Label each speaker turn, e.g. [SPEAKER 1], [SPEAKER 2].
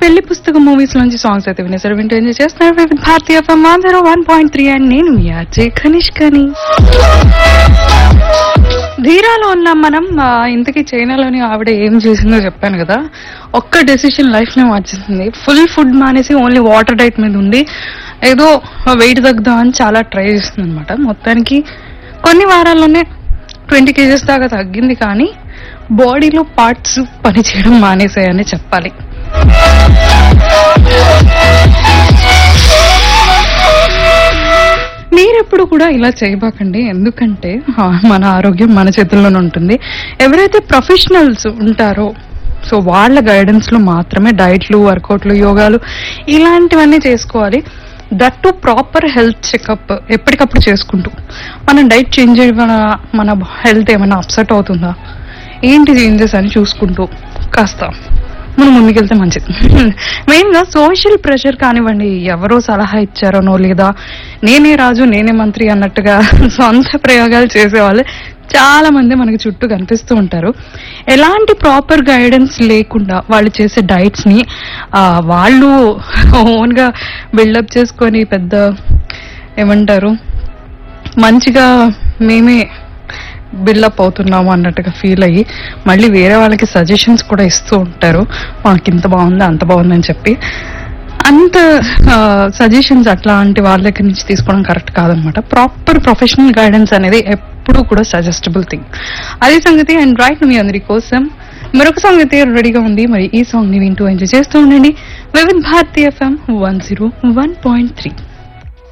[SPEAKER 1] పెళ్లి పుస్తకం మూవీస్ నుంచి సాంగ్స్ అయితే వినేసారు వింటూ ఎంజాయ్ చేస్తున్నారు with Bharatiya FM one zero one point three and నేను మీ అజయ్ కనిష్కని ధీరాలో ఉన్నాం మనం ఆ, ఇంతకీ చైనాలోని ఆవిడ ఏం చేసిందో చెప్పాను కదా ఒక్క డెసిషన్ లైఫ్ నే మార్చేసింది ఫుల్ ఫుడ్ మానేసి ఓన్లీ వాటర్ డైట్ మీద ఉంది ఏదో వెయిట్ తగ్గుదాం అని చాలా ట్రై చేస్తుంది అనమాట మొత్తానికి కొన్ని వారాల్లోనే ట్వంటీ కేజెస్ దాకా తగ్గింది కానీ బాడీలో పార్ట్స్ పనిచేయడం మానేసాయని చెప్పాలి మీరెప్పుడు కూడా ఇలా చేయబాకండి ఎందుకంటే ఆ, మన ఆరోగ్యం మన చేతుల్లోనే ఉంటుంది ఎవరైతే ప్రొఫెషనల్స్ ఉంటారో సో వాళ్ళ గైడెన్స్ లో మాత్రమే డైట్లు వర్కౌట్లు యోగాలు ఇలాంటివన్నీ చేసుకోవాలి that to proper health checkup ఎప్పటికప్పుడు చేసుకుంటూ మనం డైట్ చేంజ్ మన మన హెల్త్ ఏమైనా అప్సెట్ అవుతుందా ఏంటి చేంజెస్ అని చూసుకుంటూ కాస్త మనం ముందుకెళ్తే మంచిది మెయిన్ గా సోషల్ ప్రెషర్ కానివ్వండి ఎవరో సలహా ఇచ్చారనో లేదా నేనే రాజు నేనే మంత్రి అన్నట్టుగా సొంత ప్రయోగాలు చేసేవాళ్ళు చాలా మంది మనకి చుట్టూ కనిపిస్తూ ఉంటారు ఎలాంటి ప్రాపర్ గైడెన్స్ లేకుండా వాళ్ళు చేసే డైట్స్ ని ఆ, వాళ్ళు ఓన్ గా బిల్డప్ చేసుకొని పెద్ద ఏమంటారు మంచిగా మేమే బిల్డప్ అవుతున్నాము అన్నట్టుగా ఫీల్ అయ్యి మళ్ళీ వేరే వాళ్ళకి సజెషన్స్ కూడా ఇస్తూ ఉంటారు మాకు ఇంత బాగుంది అంత బాగుంది అని చెప్పి అంత సజెషన్స్ అట్లాంటి వాళ్ళ దగ్గర నుంచి తీసుకోవడం కరెక్ట్ కాదనమాట ప్రాపర్ ప్రొఫెషనల్ గైడెన్స్ అనేది ఎప్పుడూ కూడా సజెస్టబుల్ థింగ్ అదే సంగతి అండ్ రైట్ మీ అందరి కోసం మరొక సాంగ్ అయితే రెడీగా ఉంది మరి ఈ సాంగ్ ని వింటూ ఎంజాయ్ చేస్తూ ఉండండి Vividh Bharati FM one zero one point three